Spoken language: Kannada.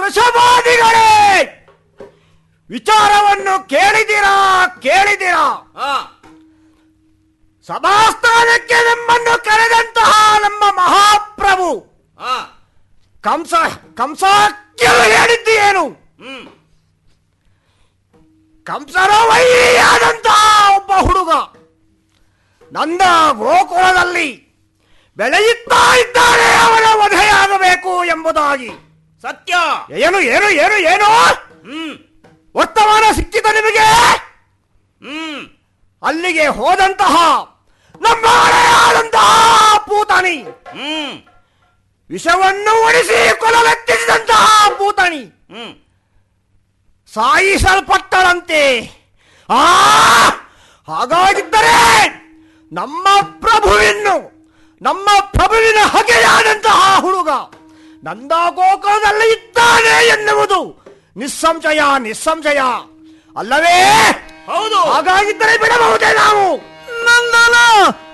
ವೃಷಭಾದಿಗಳೇ ವಿಚಾರವನ್ನು ಕೇಳಿದಿರಾ ಕೇಳಿದಿರಾ ಹಾ ಸಭಾಸ್ಥಾನಕ್ಕೆ ನಮ್ಮನ್ನು ಕರೆದಂತಹ ನಮ್ಮ ಮಹಾಪ್ರಭು ಹಾ ಕಂಸ ಕಂಸಾಕ್ಯ ಹೇಳಿದ್ದು ಏನು ಹ್ಮ್ ಕಂಸನ ವೈರಿಯಾದಂತಹ ಒಬ್ಬ ಹುಡುಗ ನಂದ ಗೋಕುಲದಲ್ಲಿ ಬೆಳೆಯುತ್ತಾ ಇದ್ದಾನೆ ಅವನ ವಧೆಯಾಗಬೇಕು ಎಂಬುದಾಗಿ ಸತ್ಯ ಏನು ಏನು ಏನು ಏನು ಹ್ಮ್ ವರ್ತಮಾನ ಸಿಕ್ಕಿತ ನಿಮಗೆ ಹ್ಮ್ ಅಲ್ಲಿಗೆ ಹೋದಂತಹ ನಮ್ಮ ಹಳೆಯಾದಂತಹ ಪೂತಾನಿ ಹ್ಮ್ ವಿಷವನ್ನು ಒಡಿಸಿ ಕೊಲಲೆತ್ತಿಸಿದಂತಹ ಪೂತಾನಿ ಹ್ಮ್ ಸಾಯಿಸಲ್ಪಟ್ಟಳಂತೆ ಆ ಹಾಗಾಗಿದ್ದರೆ ನಮ್ಮ ಪ್ರಭುವಿನ್ನು ನಮ್ಮ ಪ್ರಭುವಿನ ಹಗೆಯಾದಂತಹ ಹುಡುಗ ನಂದ ಗೋಕುಲದಲ್ಲಿ ಇದ್ದಾನೆ ಎನ್ನುವುದು ನಿಸ್ಸಂಶಯ ನಿಸ್ಸಂಶಯ ಅಲ್ಲವೇ ಹೌದು ಹಾಗಾಗಿದ್ದರೆ ಬಿಡಬಹುದೇ ನಾವು ನಂದನ